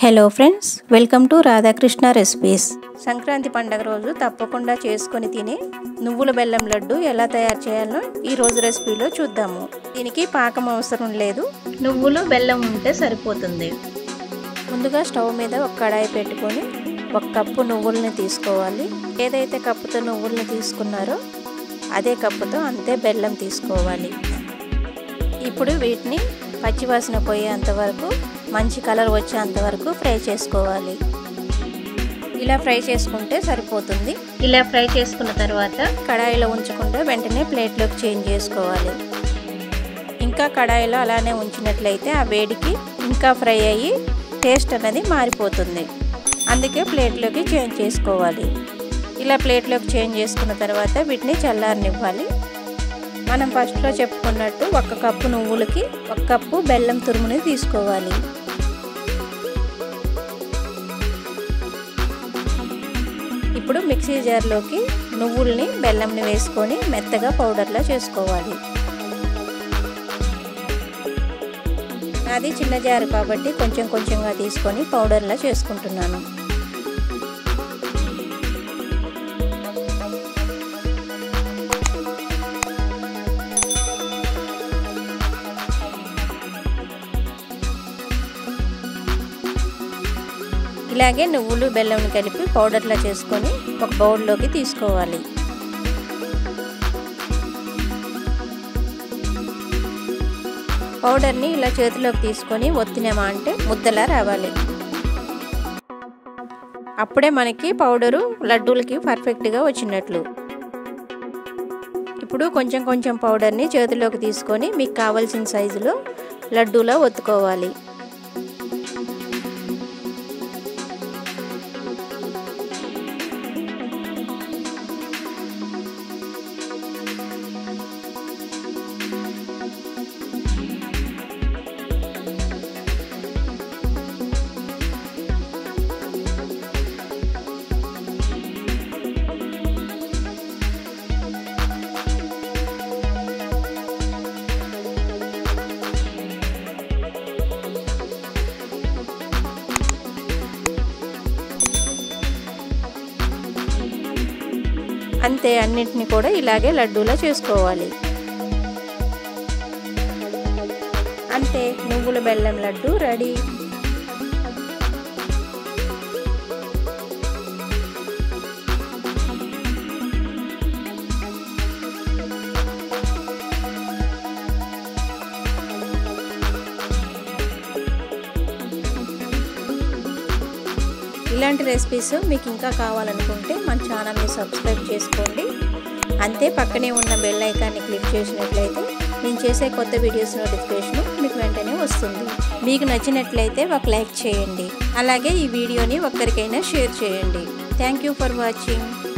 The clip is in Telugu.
hello friends welcome to Radhakrishna recipes Sankranti పండగ రోజు తప్పకుండా చేసుకొని తినే నువ్వుల బెల్లం లడ్డు ఎలా తయారు చేయాలో ఈ రోజు రెసిపీలో చూద్దాము దీనికి పాకం అవసరం లేదు నువ్వులు బెల్లం ఉంటే సరిపోతుంది ముందుగా స్టవ్ మీద ఒక కడాయి పెట్టుకొని ఒక కప్పు నువ్వుల్ని తీసుకోవాలి ఏదైతే కప్పుతో నువ్వుల్ని తీసుకున్నారో అదే కప్పుతో అంతే బెల్లం తీసుకోవాలి ఇప్పుడు వీటిని పచ్చివాసన పోయేంత వరకు మంచి కలర్ వచ్చేంత వరకు ఫ్రై చేసుకోవాలి ఇలా ఫ్రై చేసుకుంటే సరిపోతుంది ఇలా ఫ్రై చేసుకున్న తర్వాత కడాయిలో ఉంచకుండా వెంటనే ప్లేట్లోకి చేంజ్ చేసుకోవాలి ఇంకా కడాయిలో అలానే ఉంచినట్లయితే ఆ వేడికి ఇంకా ఫ్రై అయ్యి టేస్ట్ అనేది మారిపోతుంది అందుకే ప్లేట్లోకి చేంజ్ చేసుకోవాలి ఇలా ప్లేట్లోకి చేంజ్ చేసుకున్న తర్వాత వీటిని చల్లారనివ్వాలి మనం ఫస్ట్లో చెప్పుకున్నట్టు ఒక కప్పు నువ్వులకి ఒక కప్పు బెల్లం తురుముని తీసుకోవాలి ఇప్పుడు మిక్సీ జార్లోకి నువ్వుల్ని బెల్లంని వేసుకొని మెత్తగా పౌడర్లా చేసుకోవాలి నాది చిన్న జారు కాబట్టి కొంచెం కొంచెంగా తీసుకొని పౌడర్లా చేసుకుంటున్నాను ఇలాగే నువ్వులు బెల్లం కలిపి పౌడర్లా చేసుకొని ఒక బౌల్లోకి తీసుకోవాలి పౌడర్ని ఇలా చేతిలోకి తీసుకొని ఒత్తినామా అంటే ముద్దలా రావాలి అప్పుడే మనకి పౌడరు లడ్డూలకి పర్ఫెక్ట్గా వచ్చినట్లు ఇప్పుడు కొంచెం కొంచెం పౌడర్ని చేతిలోకి తీసుకొని మీకు కావాల్సిన సైజులో లడ్డూలో ఒత్తుకోవాలి అంతే అన్నింటిని కూడా ఇలాగే లడ్డూలా చేసుకోవాలి అంతే నువ్వుల బెల్లం లడ్డు రెడీ ఇలాంటి రెసిపీస్ మీకు ఇంకా కావాలనుకుంటే మన ఛానల్ని సబ్స్క్రైబ్ చేసుకోండి అంతే పక్కనే ఉన్న బెల్ ఐకాన్ని క్లిక్ చేసినట్లయితే నేను చేసే కొత్త వీడియోస్ నోటిఫికేషన్ మీకు వెంటనే వస్తుంది మీకు నచ్చినట్లయితే ఒక లైక్ చేయండి అలాగే ఈ వీడియోని ఒక్కరికైనా షేర్ చేయండి థ్యాంక్ యూ ఫర్ వాచింగ్